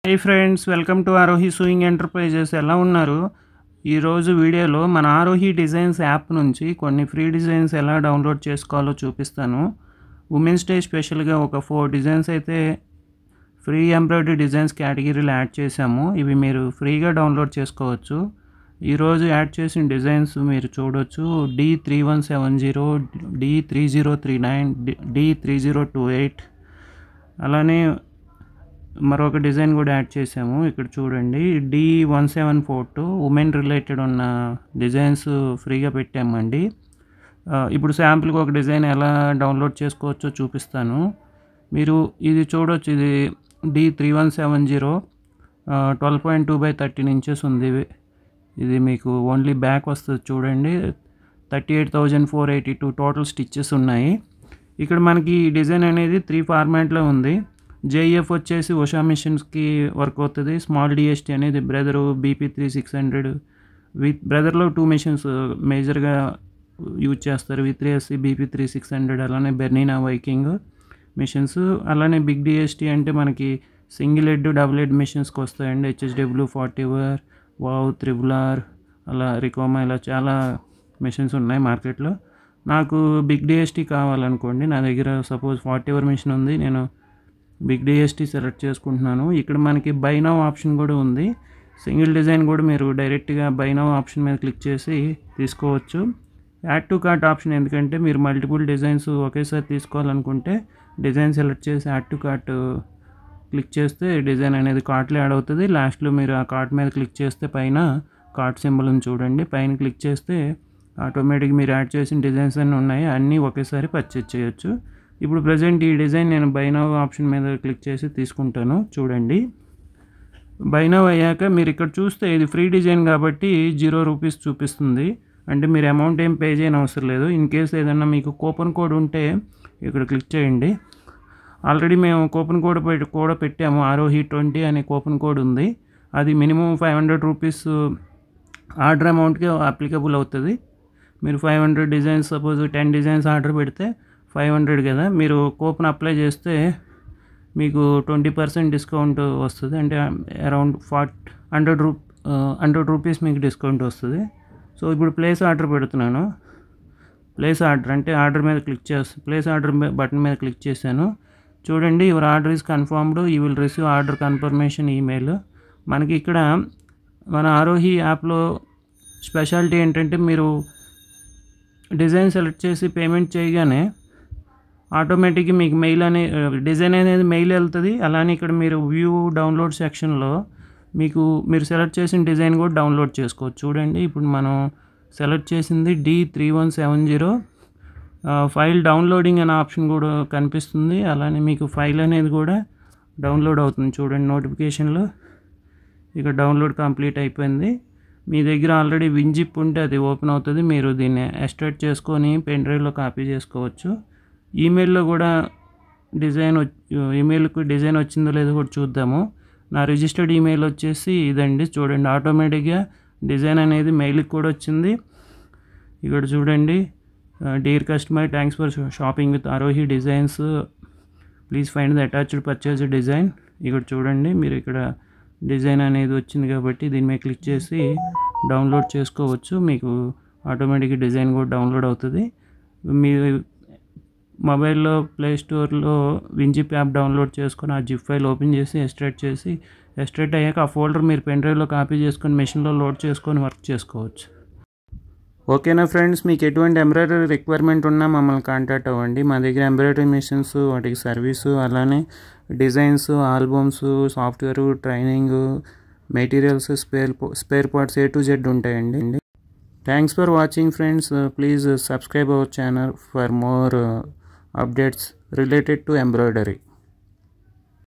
high friends welcome to Arohi sewing enterprises ఎలా ఉన్నారు ఈరోజు వీడియోలో మన ఆరోహి డిజైన్స్ యాప్ నుంచి కొన్ని ఫ్రీ డిజైన్స్ ఎలా డౌన్లోడ్ చేసుకోవాలో చూపిస్తాను ఉమెన్స్ డే స్పెషల్గా ఒక ఫోర్ డిజైన్స్ అయితే ఫ్రీ ఎంబ్రాయిడరీ డిజైన్స్ కేటగిరీలో యాడ్ చేసాము ఇవి మీరు ఫ్రీగా డౌన్లోడ్ చేసుకోవచ్చు ఈరోజు యాడ్ చేసిన డిజైన్స్ మీరు చూడొచ్చు D three one seven zero D three zero three nine D three zero two eight అలానే మరొక డిజైన్ కూడా యాడ్ చేసాము ఇక్కడ చూడండి D one seven four two women related ఉన్న డిజైన్స్ ఫ్రీగా పెట్టామండి ఆ, ఇప్పుడు శాంపుల్కి ఒక డిజైన్ ఎలా డౌన్లోడ్ చేసుకోవచ్చో చూపిస్తాను మీరు ఇది చూడొచ్చు ఇది D three one seven zero twelve point two by thirteen inches ఉంది ఇది మీకు ఓన్లీ బ్యాక్ వస్తుంది చూడండి thirty eight thousand four eighty two total stitches ఉన్నాయి ఇక్కడ మనకి ఈ డిజైన్ అనేది త్రీ ఫార్మాట్లో ఉంది జేఈఎఫ్ వచ్చేసి ఉషా మిషన్స్కి వర్క్ అవుతుంది స్మాల్ డిఎస్టీ అనేది Brother BP three six hundred with బ్రదర్లో టూ మిషన్స్ మేజర్గా యూజ్ చేస్తారు V three SC BP three six hundred అలానే బెర్నినా వైకింగ్ మిషన్స్ అలానే బిగ్ డిఎస్టీ అంటే మనకి సింగిల్ హెడ్ డబుల్ హెడ్ మిషన్స్కి వస్తాయండి హెచ్ఎస్డబ్ల్యూ ఫార్టీ వర్ వావ్ త్రిబులార్ అలా రికోమా ఇలా చాలా మిషన్స్ ఉన్నాయి మార్కెట్లో నాకు బిగ్ డిఎస్టీ కావాలనుకోండి నా దగ్గర సపోజ్ ఫార్టీ వర్ మిషన్ ఉంది నేను బిగ్ డిఎస్టీ సెలెక్ట్ చేసుకుంటున్నాను ఇక్కడ మనకి బై నౌ ఆప్షన్ కూడా ఉంది సింగిల్ డిజైన్ కూడా మీరు డైరెక్ట్గా బై నౌ ఆప్షన్ మీద క్లిక్ చేసి తీసుకోవచ్చు యాడ్ టు కార్ట్ ఆప్షన్ ఎందుకంటే మీరు మల్టిపుల్ డిజైన్స్ ఒకేసారి తీసుకోవాలనుకుంటే డిజైన్ సెలెక్ట్ చేసి యాడ్ టు కార్ట్ క్లిక్ చేస్తే డిజైన్ అనేది కార్ట్లో యాడ్ అవుతుంది లాస్ట్లో మీరు ఆ కార్ట్ మీద క్లిక్ చేస్తే పైన కార్ట్ సింబల్ని చూడండి పైన క్లిక్ చేస్తే ఆటోమేటిక్ మీరు యాడ్ చేసిన డిజైన్స్ అన్నీ ఉన్నాయి అన్నీ ఒకేసారి పర్చేజ్ చేయొచ్చు ఇప్పుడు ప్రజెంట్ ఈ డిజైన్ నేను బైనవ్ ఆప్షన్ మీద క్లిక్ చేసి తీసుకుంటాను చూడండి బైనవ్ అయ్యాక మీరు ఇక్కడ చూస్తే ఇది ఫ్రీ డిజైన్ కాబట్టి జీరో రూపీస్ చూపిస్తుంది అంటే మీరు అమౌంట్ ఏం పే చేయని అవసరం లేదు ఇన్ కేస్ ఏదన్నా మీకు కూపన్ కోడ్ ఉంటే ఇక్కడ క్లిక్ చేయండి ఆల్రెడీ మేము కూపన్ కోడ్ పెట్టి కూడా పెట్టాము ఆరోహి ట్వంటీ అనే కూపన్ కోడ్ ఉంది అది minimum five hundred rupees order అమౌంట్కి అప్లికబుల్ అవుతుంది మీరు five hundred designs suppose ten designs order పెడితే ఫైవ్ హండ్రెడ్ కదా మీరు కూపన్ అప్లై చేస్తే మీకు ట్వంటీ పర్సెంట్ డిస్కౌంట్ వస్తుంది అంటే అరౌండ్ ఫార్ట్ హండ్రెడ్ రూ హండ్రెడ్ రూపీస్ మీకు డిస్కౌంట్ వస్తుంది సో ఇప్పుడు ప్లేస్ ఆర్డర్ పెడుతున్నాను ప్లేస్ ఆర్డర్ అంటే ఆర్డర్ మీద క్లిక్ చేస్తాను ప్లేస్ ఆర్డర్ బటన్ మీద క్లిక్ చేశాను చూడండి your order is confirmed you will receive order confirmation email మనకి ఇక్కడ మన ఆరోహి యాప్లో స్పెషాలిటీ ఏంటంటే మీరు డిజైన్ సెలెక్ట్ చేసి పేమెంట్ చేయగానే ఆటోమేటిక్గా మీకు మెయిల్ అనే డిజైన్ అనేది మెయిల్ వెళ్తుంది అలానే ఇక్కడ మీరు వ్యూ డౌన్లోడ్ సెక్షన్లో మీకు మీరు సెలెక్ట్ చేసిన డిజైన్ కూడా డౌన్లోడ్ చేసుకోవచ్చు చూడండి ఇప్పుడు మనం సెలెక్ట్ చేసింది D three one seven zero file downloading అనే ఆప్షన్ కూడా కనిపిస్తుంది అలానే మీకు ఫైల్ అనేది కూడా డౌన్లోడ్ అవుతుంది చూడండి నోటిఫికేషన్లో ఇక డౌన్లోడ్ కంప్లీట్ అయిపోయింది మీ దగ్గర ఆల్రెడీ వింజిప్ ఉంటే అది ఓపెన్ అవుతుంది మీరు దీన్ని ఎస్టర్ట్ చేసుకొని పెన్ డ్రైవ్లో కాపీ చేసుకోవచ్చు ఈమెయిల్లో కూడా డిజైన్ ఈమెయిల్కి డిజైన్ వచ్చిందో లేదో కూడా చూద్దాము నా రిజిస్టర్డ్ ఈమెయిల్ వచ్చేసి ఇదండి చూడండి ఆటోమేటిక్గా డిజైన్ అనేది మెయిల్కి కూడా వచ్చింది ఇక్కడ చూడండి dear customer thanks for shopping with Arohi designs please find the attached purchase design ఇక్కడ చూడండి మీరు ఇక్కడ డిజైన్ అనేది వచ్చింది కాబట్టి దీని మీద క్లిక్ చేసి డౌన్లోడ్ చేసుకోవచ్చు మీకు ఆటోమేటిక్ డిజైన్ కూడా డౌన్లోడ్ అవుతుంది మీ మొబైల్లో ప్లే స్టోర్లో వింజిప్ యాప్ డౌన్లోడ్ చేసుకొని ఆ జిప్ ఫైల్ ఓపెన్ చేసి ఎస్ట్రేట్ చేసి ఎస్ట్రేట్ అయ్యాక ఆ ఫోల్డర్ మీరు పెన్ డ్రైవ్లో కాపీ చేసుకొని మెషిన్లో లోడ్ చేసుకొని వర్క్ చేసుకోవచ్చు ఓకేనా ఫ్రెండ్స్ మీకు ఎటువంటి ఎంబ్రాయిడరీ రిక్వైర్మెంట్ ఉన్నా మమ్మల్ని కాంటాక్ట్ అవ్వండి మా దగ్గర ఎంబ్రాయిడరీ మిషన్స్ వాటికి సర్వీసు అలానే designs albums software training materials spare spare parts A to Z ఉంటాయండి thanks for watching friends please subscribe our channel for more updates related to embroidery